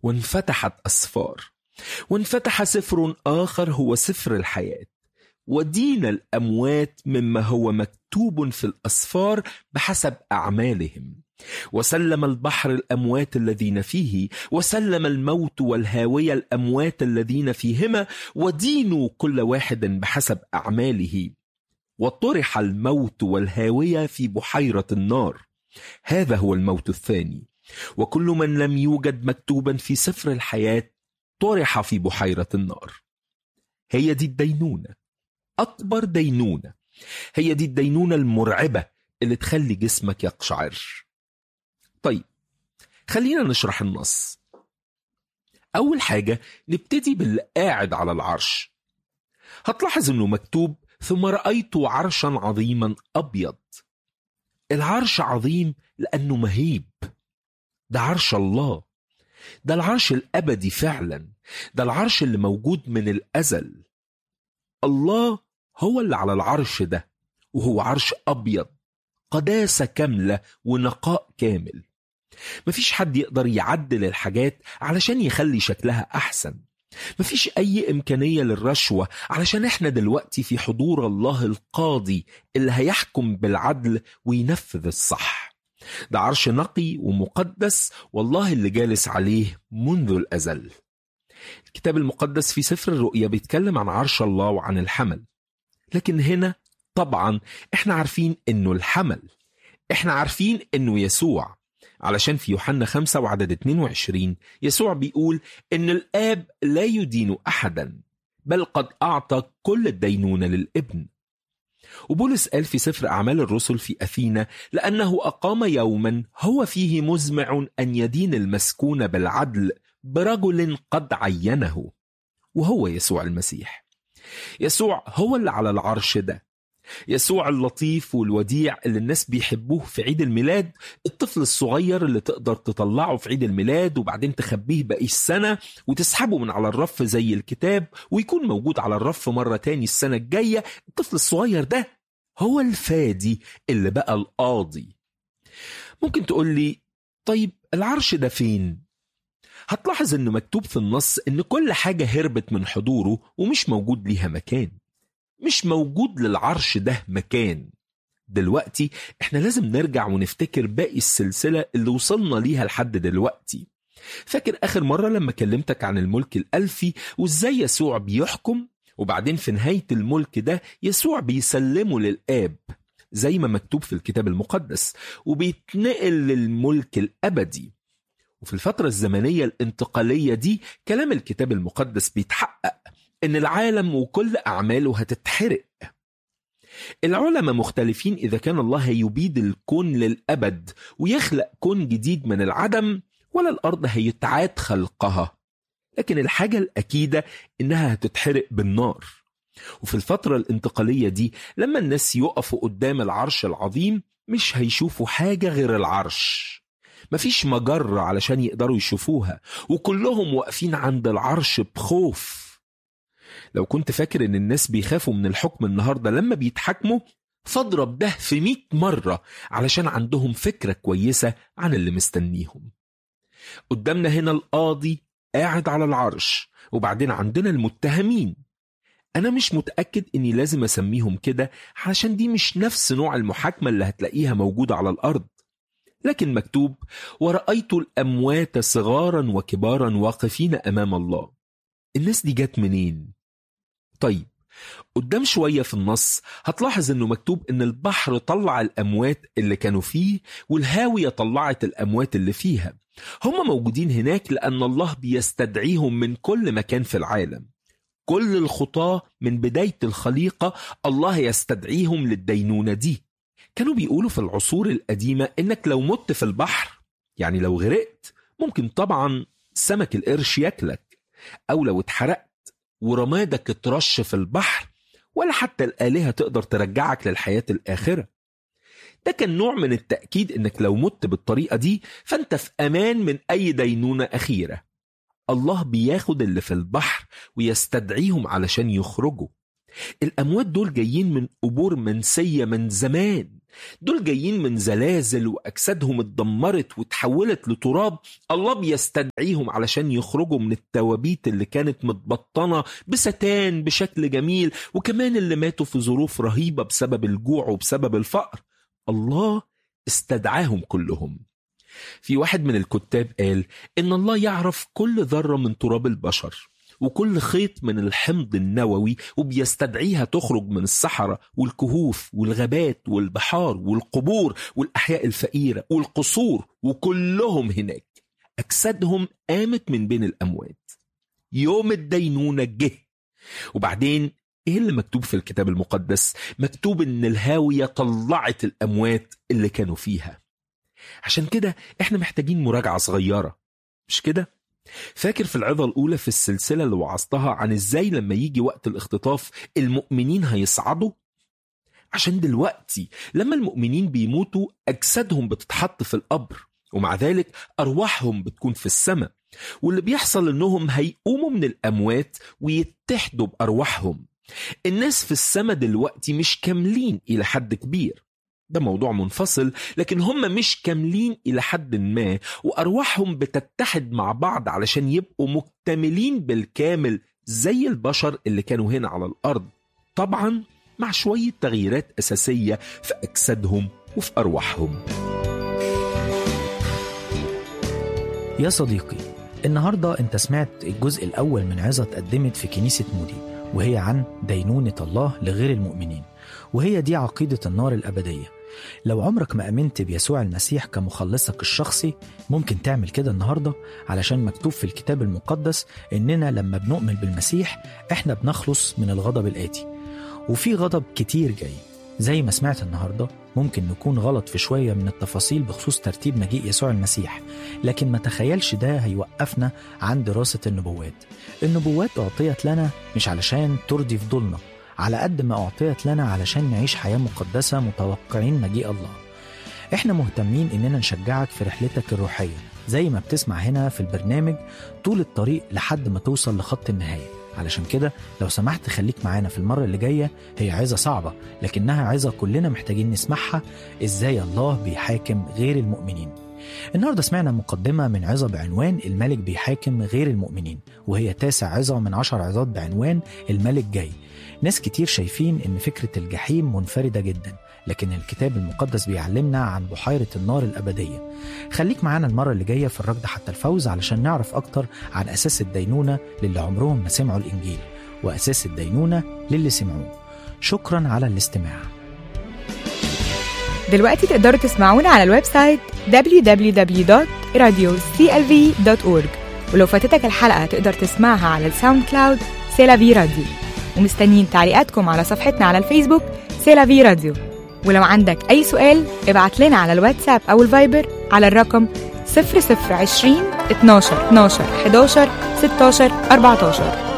وانفتحت أسفار وانفتح سفر آخر هو سفر الحياة ودين الأموات مما هو مكتوب في الأسفار بحسب أعمالهم وسلم البحر الأموات الذين فيه وسلم الموت والهاوية الأموات الذين فيهما ودينوا كل واحد بحسب أعماله وطرح الموت والهاوية في بحيرة النار هذا هو الموت الثاني وكل من لم يوجد مكتوبا في سفر الحياة طرح في بحيرة النار هي دي الدينونة أكبر دينونة هي دي الدينونة المرعبة اللي تخلي جسمك يقشعر طيب خلينا نشرح النص أول حاجة نبتدي باللي قاعد على العرش هتلاحظ أنه مكتوب ثم رأيت عرشا عظيما أبيض العرش عظيم لأنه مهيب ده عرش الله ده العرش الأبدي فعلا ده العرش اللي موجود من الأزل الله هو اللي على العرش ده وهو عرش أبيض قداسة كاملة ونقاء كامل مفيش حد يقدر يعدل الحاجات علشان يخلي شكلها أحسن مفيش أي إمكانية للرشوة علشان إحنا دلوقتي في حضور الله القاضي اللي هيحكم بالعدل وينفذ الصح ده عرش نقي ومقدس والله اللي جالس عليه منذ الأزل الكتاب المقدس في سفر الرؤيا بيتكلم عن عرش الله وعن الحمل لكن هنا طبعا احنا عارفين انه الحمل احنا عارفين انه يسوع علشان في يوحنا 5 وعدد 22 يسوع بيقول ان الاب لا يدين احدا بل قد اعطى كل الدينونه للابن وبولس قال في سفر أعمال الرسل في أثينا لأنه أقام يوما هو فيه مزمع أن يدين المسكون بالعدل برجل قد عينه وهو يسوع المسيح يسوع هو اللي على العرش ده يسوع اللطيف والوديع اللي الناس بيحبوه في عيد الميلاد الطفل الصغير اللي تقدر تطلعه في عيد الميلاد وبعدين تخبيه باقي السنة وتسحبه من على الرف زي الكتاب ويكون موجود على الرف مرة تاني السنة الجاية الطفل الصغير ده هو الفادي اللي بقى القاضي ممكن تقول لي طيب العرش ده فين؟ هتلاحظ انه مكتوب في النص ان كل حاجة هربت من حضوره ومش موجود ليها مكان مش موجود للعرش ده مكان دلوقتي احنا لازم نرجع ونفتكر باقي السلسلة اللي وصلنا ليها لحد دلوقتي فاكر آخر مرة لما كلمتك عن الملك الألفي وإزاي يسوع بيحكم وبعدين في نهاية الملك ده يسوع بيسلمه للآب زي ما مكتوب في الكتاب المقدس وبيتنقل للملك الأبدي وفي الفترة الزمنية الانتقالية دي كلام الكتاب المقدس بيتحقق إن العالم وكل أعماله هتتحرق العلماء مختلفين إذا كان الله هيبيد الكون للأبد ويخلق كون جديد من العدم ولا الأرض هيتعاد خلقها لكن الحاجة الأكيدة إنها هتتحرق بالنار وفي الفترة الانتقالية دي لما الناس يقفوا قدام العرش العظيم مش هيشوفوا حاجة غير العرش مفيش مجرة علشان يقدروا يشوفوها وكلهم واقفين عند العرش بخوف لو كنت فاكر ان الناس بيخافوا من الحكم النهارده لما بيتحاكموا فاضرب ده في مئة مرة علشان عندهم فكرة كويسة عن اللي مستنيهم قدامنا هنا القاضي قاعد على العرش وبعدين عندنا المتهمين أنا مش متأكد إني لازم أسميهم كده علشان دي مش نفس نوع المحاكمة اللي هتلاقيها موجودة على الأرض لكن مكتوب ورأيت الأموات صغارا وكبارا واقفين أمام الله الناس دي جت منين؟ طيب قدام شوية في النص هتلاحظ انه مكتوب ان البحر طلع الاموات اللي كانوا فيه والهاوية طلعت الاموات اللي فيها هم موجودين هناك لان الله بيستدعيهم من كل مكان في العالم كل الخطاة من بداية الخليقة الله يستدعيهم للدينونة دي كانوا بيقولوا في العصور القديمة انك لو مت في البحر يعني لو غرقت ممكن طبعا سمك القرش ياكلك او لو اتحرقت ورمادك اترش في البحر ولا حتى الآلهة تقدر ترجعك للحياة الآخرة ده كان نوع من التأكيد إنك لو مت بالطريقة دي فأنت في أمان من أي دينونة أخيرة الله بياخد اللي في البحر ويستدعيهم علشان يخرجوا الأموات دول جايين من قبور منسية من زمان دول جايين من زلازل وأجسادهم اتدمرت وتحولت لتراب الله بيستدعيهم علشان يخرجوا من التوابيت اللي كانت متبطنة بستان بشكل جميل وكمان اللي ماتوا في ظروف رهيبة بسبب الجوع وبسبب الفقر الله استدعاهم كلهم في واحد من الكتاب قال إن الله يعرف كل ذرة من تراب البشر وكل خيط من الحمض النووي وبيستدعيها تخرج من الصحراء والكهوف والغابات والبحار والقبور والأحياء الفقيرة والقصور وكلهم هناك أجسادهم قامت من بين الأموات يوم الدينونة جه وبعدين ايه اللي مكتوب في الكتاب المقدس مكتوب ان الهاوية طلعت الاموات اللي كانوا فيها عشان كده احنا محتاجين مراجعة صغيرة مش كده فاكر في العظة الأولى في السلسلة اللي وعظتها عن إزاي لما يجي وقت الاختطاف المؤمنين هيصعدوا؟ عشان دلوقتي لما المؤمنين بيموتوا أجسادهم بتتحط في القبر ومع ذلك أرواحهم بتكون في السماء واللي بيحصل إنهم هيقوموا من الأموات ويتحدوا بأرواحهم الناس في السماء دلوقتي مش كاملين إلى حد كبير ده موضوع منفصل لكن هم مش كاملين إلى حد ما وأرواحهم بتتحد مع بعض علشان يبقوا مكتملين بالكامل زي البشر اللي كانوا هنا على الأرض طبعا مع شوية تغييرات أساسية في أجسادهم وفي أرواحهم يا صديقي النهاردة أنت سمعت الجزء الأول من عظة اتقدمت في كنيسة مودي وهي عن دينونة الله لغير المؤمنين وهي دي عقيدة النار الأبدية لو عمرك ما أمنت بيسوع المسيح كمخلصك الشخصي ممكن تعمل كده النهاردة علشان مكتوب في الكتاب المقدس إننا لما بنؤمن بالمسيح إحنا بنخلص من الغضب الآتي وفي غضب كتير جاي زي ما سمعت النهاردة ممكن نكون غلط في شوية من التفاصيل بخصوص ترتيب مجيء يسوع المسيح لكن ما تخيلش ده هيوقفنا عن دراسة النبوات النبوات أعطيت لنا مش علشان ترضي فضولنا على قد ما أعطيت لنا علشان نعيش حياة مقدسة متوقعين مجيء الله احنا مهتمين اننا نشجعك في رحلتك الروحية زي ما بتسمع هنا في البرنامج طول الطريق لحد ما توصل لخط النهاية علشان كده لو سمحت خليك معانا في المرة اللي جاية هي عظة صعبة لكنها عظة كلنا محتاجين نسمعها ازاي الله بيحاكم غير المؤمنين النهاردة سمعنا مقدمة من عظة بعنوان الملك بيحاكم غير المؤمنين وهي تاسع عظة من عشر عظات بعنوان الملك جاي ناس كتير شايفين ان فكرة الجحيم منفردة جدا لكن الكتاب المقدس بيعلمنا عن بحيرة النار الأبدية خليك معانا المرة اللي جاية في الركض حتى الفوز علشان نعرف أكتر عن أساس الدينونة للي عمرهم ما سمعوا الإنجيل وأساس الدينونة للي سمعوه شكرا على الاستماع دلوقتي تقدروا تسمعونا على الويب سايت www.radioclv.org ولو فاتتك الحلقة تقدر تسمعها على الساوند كلاود سيلافي راديو ومستنيين تعليقاتكم على صفحتنا على الفيسبوك سيلافي راديو ولو عندك أي سؤال ابعت لنا على الواتساب أو الفايبر على الرقم 0020 12 12 11 16 14